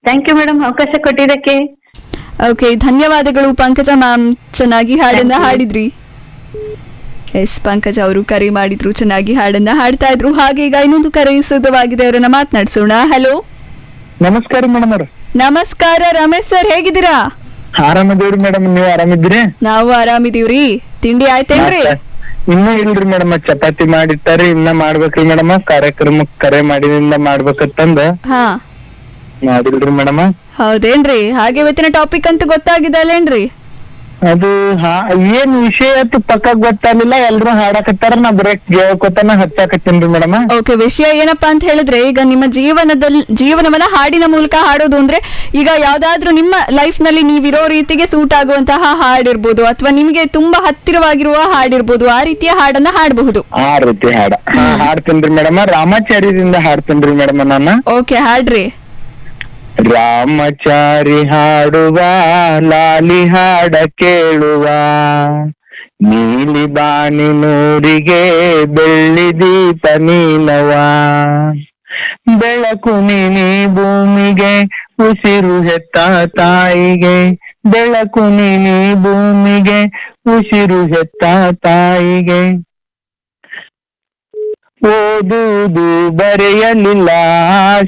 thank you madam ಅವಕಾಶ ಕೊಟ್ಟಿದ್ದಕ್ಕೆ okay ಧನ್ಯವಾದಗಳು ಪಂಕಜ ಮ್ಯಾಮ್ ಚೆನ್ನಾಗಿ ಹಾಡನ್ನ ಹಾಡಿದ್ರಿ ಎಸ್ ಪಂಕಜ ಅವರು ಕರೆ ಮಾಡಿದ್ರು ಚೆನ್ನಾಗಿ ಹಾಡನ್ನ ಹಾಡ್ತಾ ಇದ್ರು ಹಾಗೆ ಈಗ ಇನ್ನೊಂದು ಕರೆ ಸಿದ್ಧವಾಗಿದೆ ಅವರನ್ನ ಮಾತನಾಡಿಸೋಣ ಹಲೋ ನಮಸ್ಕಾರ ಮೇಡಮ್ ಅವ್ರ ನಮಸ್ಕಾರ ರಮೇಶ್ ಸರ್ ಹೇಗಿದ್ದೀರಾ ಆರಾಮದೇವ್ರಿ ಮೇಡಮ್ ನೀವ್ ಆರಾಮಿದ್ರಿ ನಾವು ಆರಾಮಿದೀವ್ರಿ ತಿಂಡಿ ಆಯ್ತೇನ್ರಿ ಇನ್ನೂ ಇಲ್ರಿ ಮೇಡಮ್ ಚಪಾತಿ ಮಾಡಿಟ್ಟಾರಿ ಇನ್ನ ಮಾಡ್ಬೇಕ್ರಿ ಮೇಡಮ್ ಕಾರ್ಯಕ್ರಮಕ್ ಕರೆ ಮಾಡಿದಿಂದ ಮಾಡ್ಬೇಕಂತಂದ ಹಾ ಮಾಡಿಲ್ರಿ ಮೇಡಮ್ ಹೌದೇನ್ರಿ ಹಾಗೆ ಇವತ್ತಿನ ಟಾಪಿಕ್ ಅಂತ ಗೊತ್ತಾಗಿದೆ ಅಲ್ಲೇನ್ರಿ ಅದು ಹಾ- ಏನ್ ವಿಷಯ ಅಂತ ಪಕ್ಕ ಗೊತ್ತಾಗ್ಲಿಲ್ಲ ಎಲ್ರು ಹಾಡಕತ್ತಾರ ನಾ ಬರೇ ಕೇಳ್ಕೊತಾನ ಹಚ್ಚಾಕತ್ತೀನ್ರಿ ಮೇಡಮ್ ಓಕೆ ವಿಷಯ ಏನಪ್ಪಾ ಅಂತ ಹೇಳಿದ್ರೆ ಈಗ ನಿಮ್ಮ ಜೀವನದಲ್ಲಿ ಜೀವನವನ್ನ ಹಾಡಿನ ಮೂಲಕ ಹಾಡೋದು ಅಂದ್ರೆ ಈಗ ಯಾವ್ದಾದ್ರೂ ನಿಮ್ಮ ಲೈಫ್ ನಲ್ಲಿ ನೀವಿರೋ ರೀತಿಗೆ ಸೂಟ್ ಆಗುವಂತಹ ಹಾಡಿರ್ಬೋದು ಅಥವಾ ನಿಮಗೆ ತುಂಬಾ ಹತ್ತಿರವಾಗಿರುವ ಹಾಡಿರ್ಬೋದು ಆ ರೀತಿಯ ಹಾಡನ್ನ ಹಾಡಬಹುದು ಆ ರೀತಿ ಹಾಡ ಹಾ ಹಾಡ್ತೇನ್ರಿ ಮೇಡಮ್ ರಾಮಾಚಾರ್ಯದಿಂದ ಹಾಡ್ತೇನ್ರಿ ಮೇಡಮ್ ನಾನು ಓಕೆ ಹಾಡ್ರಿ ರಾಮಚಾರಿ ಹಾಡುವ ಲಾಲಿ ಹಾಡ ಕೇಳುವ ನೀಲಿ ಬಾನಿ ನೂರಿಗೆ ಬೆಳ್ಳಿ ದೀಪ ನೀನವ ಬೆಳಕು ನೀನಿ ಭೂಮಿಗೆ ಉಸಿರು ಹೆತ್ತ ತಾಯಿಗೆ ಬೆಳಕು ನೀನಿ ಭೂಮಿಗೆ ಉಸಿರು ಹೆತ್ತ ತಾಯಿಗೆ ಓದುವುದು ಬರೆಯಲಿಲ್ಲ